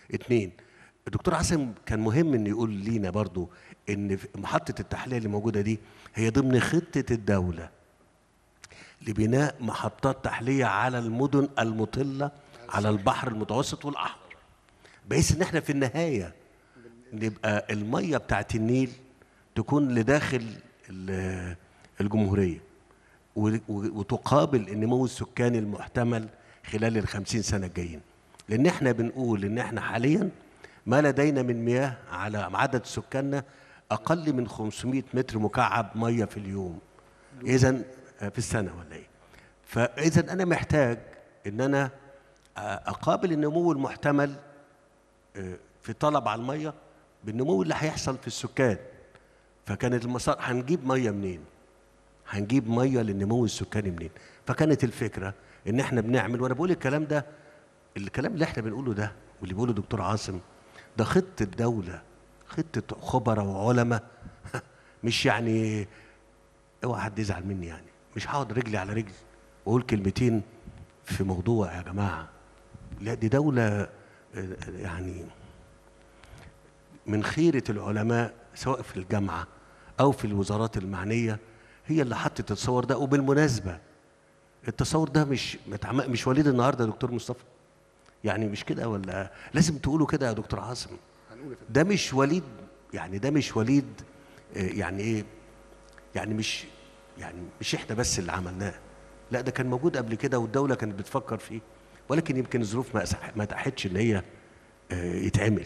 اتنين الدكتور عاصم كان مهم انه يقول لينا برضو ان في محطه التحليه اللي موجوده دي هي ضمن خطه الدوله لبناء محطات تحليه على المدن المطله على البحر المتوسط والاحمر بحيث ان احنا في النهايه نبقى الميه بتاعت النيل تكون لداخل ال- الجمهوريه و- و- وتقابل النمو السكاني المحتمل خلال الخمسين سنة الجايين لأن احنا بنقول إن احنا حاليا ما لدينا من مياه على عدد سكاننا أقل من 500 متر مكعب مية في اليوم إذا في السنة ولا إيه فإذا أنا محتاج إن أنا أقابل النمو المحتمل آه، في طلب على المية بالنمو اللي هيحصل في السكان فكانت المسار هنجيب مية منين؟ هنجيب ميه للنمو السكاني منين فكانت الفكره ان احنا بنعمل وانا بقول الكلام ده الكلام اللي احنا بنقوله ده واللي بيقوله دكتور عاصم ده خطه دوله خطه خبراء وعلماء مش يعني اوعى حد يزعل مني يعني مش هقعد رجلي على رجل واقول كلمتين في موضوع يا جماعه لا دي دوله آه، يعني من خيرة العلماء سواء في الجامعة أو في الوزارات المعنية هي اللي حطت التصور ده وبالمناسبة التصور ده مش متعم- مش وليد النهارده يا دكتور مصطفى يعني مش كده ولا لازم تقولوا كده يا دكتور عاصم هنقول يا فندم. ده مش وليد يعني ده مش وليد آه، يعني ايه يعني مش يعني مش احنا بس اللي عملناه لا ده كان موجود قبل كده والدوله كانت بتفكر فيه ولكن يمكن الظروف ما أسح- ما اتاحتش ان هي آه، يتعمل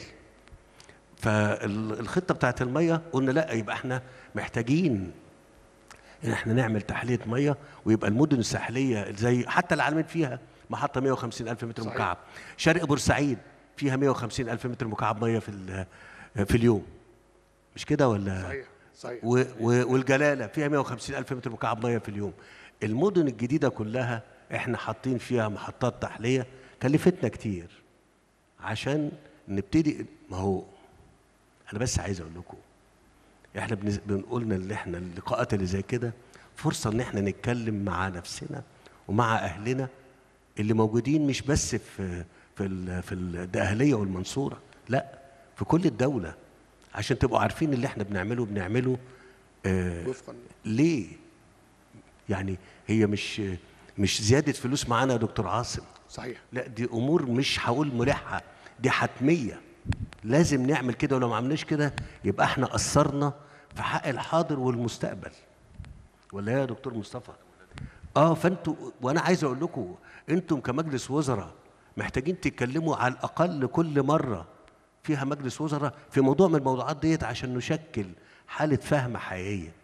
فالخطه بتاعت الميه قلنا لا يبقى احنا محتاجين ان احنا نعمل تحليه ميه ويبقى المدن الساحليه زي حتى العالمين فيها محطه 150 الف متر صحيح. مكعب شرق بورسعيد فيها 150 الف متر مكعب ميه في ال- في اليوم مش كده ولا صحيح صحيح و و والجلاله فيها 150 الف متر مكعب ميه في اليوم المدن الجديده كلها احنا حاطين فيها محطات تحليه كلفتنا كتير عشان نبتدي ما هو انا بس عايز اقول لكم احنا بنز- بنقولنا اللي احنا اللقاءات اللي زي كده فرصه ان احنا نتكلم مع نفسنا ومع اهلنا اللي موجودين مش بس في في ال في الدقهليه والمنصوره لا في كل الدوله عشان تبقوا عارفين اللي احنا بنعمله بنعمله آه وفقا ليه يعني هي مش مش زياده فلوس معانا يا دكتور عاصم صحيح لا دي امور مش هقول ملحه دي حتميه لازم نعمل كده ولو ما عملناش كده يبقى احنا قصرنا في حق الحاضر والمستقبل ولا إيه يا دكتور مصطفى اه فانتوا وانا عايز اقول لكم انتم كمجلس وزراء محتاجين تتكلموا على الاقل كل مره فيها مجلس وزراء في موضوع من الموضوعات ديت عشان نشكل حاله فهم حقيقيه